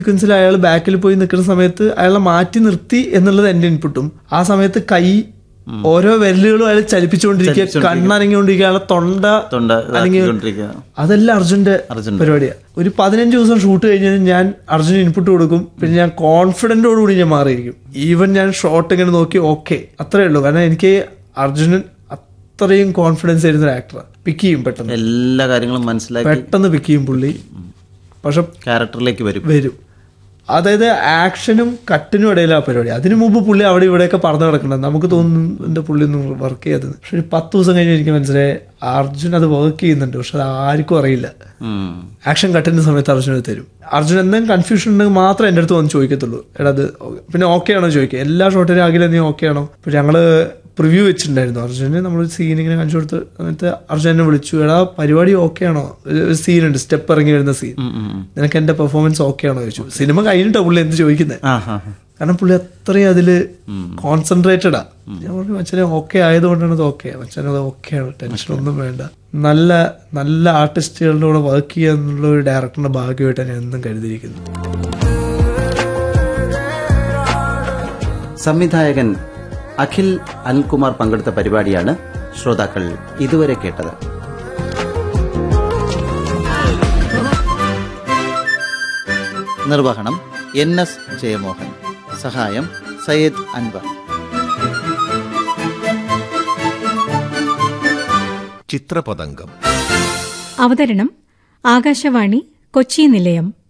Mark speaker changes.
Speaker 1: സീക്വൻസിൽ അയാൾ ബാക്കിൽ പോയി നിൽക്കുന്ന സമയത്ത് അയാളെ മാറ്റി നിർത്തി എന്നുള്ളത് എന്റെ ഇൻപുട്ടും ആ സമയത്ത് കൈ ഓരോ വിരലുകളും അയാൾ ചലിപ്പിച്ചുകൊണ്ടിരിക്കുക കണ്ണനങ്ങിക്കൊണ്ടിരിക്കുക അയാളെ തൊണ്ട
Speaker 2: തൊണ്ട ഇതാക്കിക്കൊണ്ടിരിക്കുക
Speaker 1: അതെല്ലാം അർജുന്റെ
Speaker 2: അർജുന്റെ.
Speaker 1: പരിപാടിയാണ് ഒരു പതിനഞ്ച് ദിവസം ഷൂട്ട് കഴിഞ്ഞാൽ ഞാൻ അർജുന് ഇൻപുട്ട് കൊടുക്കും പിന്നെ ഞാൻ കോൺഫിഡന്റോടുകൂടി ഞാൻ മാറിയിരിക്കും ഈവൻ ഞാൻ ഷോട്ട് ഇങ്ങനെ നോക്കി ഓക്കെ അത്രേ ഉള്ളൂ കാരണം എനിക്ക് അർജുനൻ അത്രയും കോൺഫിഡൻസ് ആയിരുന്ന ഒരു ആക്ടറാണ് പിക്ക് ചെയ്യും പെട്ടെന്ന്
Speaker 2: എല്ലാ കാര്യങ്ങളും മനസ്സിലാക്കി
Speaker 1: പെട്ടെന്ന് പിക്ക് ചെയ്യും പുള്ളി പക്ഷെ
Speaker 2: ക്യാരക്ടറിലേക്ക് വരും
Speaker 1: വരും അതായത് ആക്ഷനും കട്ടിനും ഇടയിലാ പരിപാടി അതിനു മുമ്പ് പുള്ളി അവിടെ ഇവിടെയൊക്കെ പറന്ന് കിടക്കണം നമുക്ക് തോന്നുന്നു എന്റെ പുള്ളി ഒന്നും വർക്ക് ചെയ്തത് പക്ഷെ ഒരു പത്ത് ദിവസം കഴിഞ്ഞ് എനിക്ക് മനസ്സിലായി അർജുൻ അത് വർക്ക് ചെയ്യുന്നുണ്ട് പക്ഷെ അത് ആർക്കും അറിയില്ല
Speaker 2: ഉം.
Speaker 1: ആക്ഷൻ കട്ടിന്റെ സമയത്ത് അർജുൻ അത് തരും അർജുൻ എന്തെങ്കിലും കൺഫ്യൂഷൻ ഉണ്ടെങ്കിൽ മാത്രമേ എൻ്റെ അടുത്ത് വന്ന് ചോദിക്കത്തുള്ളൂ എടാ അത് okay. പിന്നെ ഓക്കെ ആണോ ചോദിക്കുക എല്ലാ ഷോട്ടിനും ആകില്ല നീ ഓക്കെ ആണോ ഇപ്പൊ ഞങ്ങള് പ്രിവ്യൂ വെച്ചിട്ടുണ്ടായിരുന്നു അർജുനെ നമ്മൾ സീൻ ഇങ്ങനെ കാണിച്ചു കൊടുത്ത് സമയത്ത് അർജുനെ വിളിച്ചു എടാ പരിപാടി ഓക്കെ ആണോ ഒരു സീൻ ഉണ്ട് സ്റ്റെപ്പ് ഇറങ്ങി വരുന്ന സീൻ
Speaker 2: ഉം, ഉം, ഉം.
Speaker 1: നിനക്ക് എന്റെ പെർഫോമൻസ് ഓക്കെ ആണോ ചോദിച്ചു സിനിമ കഴിഞ്ഞിട്ടോ പുള്ളി എന്ത് ചോദിക്കുന്നത്
Speaker 2: ആ ഹാ
Speaker 1: കാരണം പുള്ളി അത്രയും അതില് കോൺസെൻട്രേറ്റഡാ ഞാൻ പറഞ്ഞു മച്ചനെ ഓക്കെ ആയതുകൊണ്ടാണ് അത് ഓക്കെ മച്ചനെ അത് ഓക്കെയാണ് ടെൻഷൻ ഒന്നും വേണ്ട നല്ല നല്ല ആർട്ടിസ്റ്റുകളുടെ കൂടെ വർക്ക് ചെയ്യുക എന്നുള്ള ഒരു ഡയറക്ടറിന്റെ ഭാഗ്യമായിട്ടാണ് ഞാൻ എന്നും കരുതിയിരിക്കുന്നത്
Speaker 2: സംവിധായകൻ അഖിൽ അനിൽകുമാർ പങ്കെടുത്ത പരിപാടിയാണ് ശ്രോതാക്കൾ ഇതുവരെ കേട്ടത് നിർവഹണം എൻ എസ് ജയമോഹൻ സഹായം സയ്യദ് അൻവർ
Speaker 3: ചിത്രപതംഗം
Speaker 4: അവതരണം ആകാശവാണി കൊച്ചി നിലയം